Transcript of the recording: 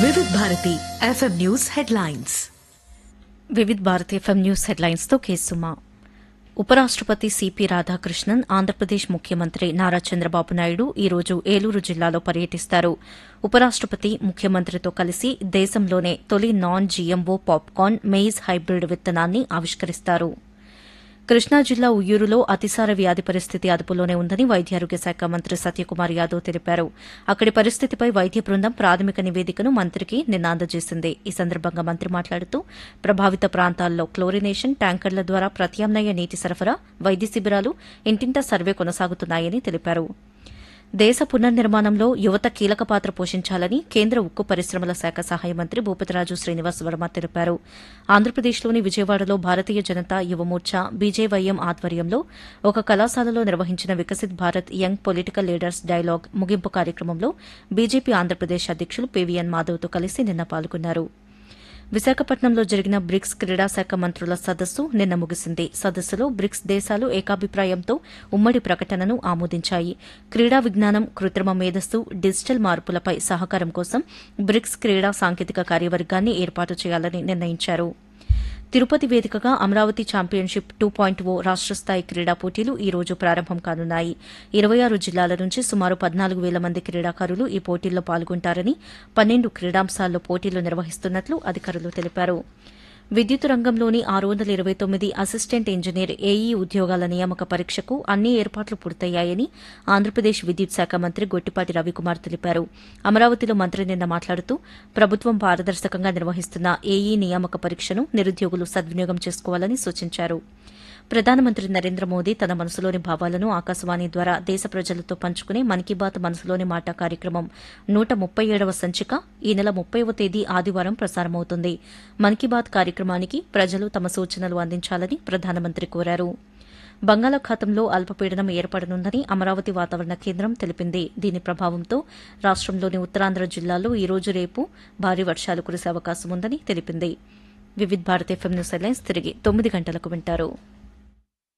వివిధ Bharati FM news headlines Vividh Bharat FM news హెడ్లైన్స్తో కేసుమా ఉపరాష్టపతి సిపి రాధాకృష్ణన్ ఆంధ్రప్రదేశ్ ముఖ్యమంత్రి నారా చంద్రబాబు నాయుడు ఈ రోజు ఏలూరు జిల్లాలో పర్యటిస్తారు ఉపరాష్టపతి ముఖ్యమంత్రితో కలిసి దేశంలోనే తొలి non GMO popcorn maize hybrid విత్తనాన్ని ఆవిష్కరిస్తారు కృష్ణా జిల్లా ఉయ్యూరులో అతిసార వ్యాధి పరిస్థితి అదుపులోనే ఉందని వైద్యారోగ్య శాఖ మంత్రి సత్యకుమార్ యాదవ్ తెలిపారు అక్కడి పరిస్థితిపై వైద్య బృందం ప్రాథమిక నివేదికను మంత్రికి నిన్న అందజేసింది ఈ సందర్భంగా మంత్రి మాట్లాడుతూ ప్రభావిత ప్రాంతాల్లో క్లోరినేషన్ ట్యాంకర్ల ద్వారా ప్రత్యామ్నాయ నీటి సరఫరా వైద్య శిబిరాలు ఇంటింటా సర్వే కొనసాగుతున్నాయని తెలిపారు దేశ పునర్నిర్మాణంలో యువత కీలక పాత్ర పోషించాలని కేంద్ర ఉక్కు పరిశ్రమల శాఖ సహాయ మంత్రి భూపతిరాజు శ్రీనివాస్ వర్మ తెలిపారు ఆంధ్రప్రదేశ్లోని విజయవాడలో భారతీయ జనతా యువమోర్చా బీజేవైఎం ఆధ్వర్యంలో ఒక కళాశాలలో నిర్వహించిన Viksit Bharat young political leaders dialogue ముగింపు కార్యక్రమంలో బీజేపీ ఆంధ్రప్రదేశ్ అధ్యకులు పీవీఎన్ మాధవ్తో కలిసి నిన్న పాల్గొన్నారు విశాఖపట్నంలో జరిగిన బ్రిక్స్ క్రీడా శాఖ మంత్రుల సదస్సు నిన్న ముగిసింది సదస్సులో బ్రిక్స్ దేశాలు ఏకాభిప్రాయంతో ఉమ్మడి ప్రకటనను ఆమోదించాయి క్రీడా విజ్ఞానం కృత్రిమ మేధస్సు డిజిటల్ మార్పులపై సహకారం కోసం బ్రిక్స్ క్రీడా సాంకేతిక కార్యవర్గాన్ని ఏర్పాటు చేయాలని నిర్ణయించారు తిరుపతి వేదికగా Amaravati championship two point O రాష్ట స్థాయి క్రీడా పోటీలు ఈ రోజు ప్రారంభం కానున్నాయి ఇరవై ఆరు జిల్లాల నుంచి సుమారు పద్నాలుగు వేల మంది క్రీడాకారులు ఈ పోటీల్లో పాల్గొంటారని పన్నెండు క్రీడాంశాల్లో పోటీలు నిర్వహిస్తున్నట్లు అధికారులు తెలిపారు విద్యుత్ రంగంలోని ఆరు వందల ఇరవై తొమ్మిది అసిస్టెంట్ ఇంజనీర్ ఏఈ ఉద్యోగాల నియామక పరీక్షకు అన్ని ఏర్పాట్లు పూర్తయ్యాయని ఆంధ్రప్రదేశ్ విద్యుత్ శాఖ మంత్రి గొట్టిపాటి రవికుమార్ తెలిపారు అమరావతిలో మంత్రి నిన్న మాట్లాడుతూ ప్రభుత్వం పారదర్శకంగా నిర్వహిస్తున్న ఏఈ నియామక పరీక్షను నిరుద్యోగులు సద్వినియోగం చేసుకోవాలని సూచించారు ప్రధానమంత్రి నరేంద్ర మోదీ తన మనసులోని భావాలను ఆకాశవాణి ద్వారా దేశ ప్రజలతో పంచుకునే మన్ కీ బాత్ మనసులోని మాట కార్యక్రమం నూట ముప్పై ఏడవ సంచిక ఈ నెల ముప్పైవ తేదీ ఆదివారం ప్రసారమవుతుంది మన్ కీ బాత్ కార్యక్రమానికి ప్రజలు తమ సూచనలు అందించాలని ప్రధానమంత్రి కోరారు బంగాళాఖాతంలో అల్పపీడనం ఏర్పడనుందని అమరావతి వాతావరణ కేంద్రం తెలిపింది దీని ప్రభావంతో రాష్టంలోని ఉత్తరాంధ్ర జిల్లాల్లో ఈ రోజు రేపు భారీ వర్షాలు కురిసే అవకాశం ఉందని తెలిపింది Vividh Bharat FM news headlines తిరిగి తొమ్మిది గంటలకు వింటారు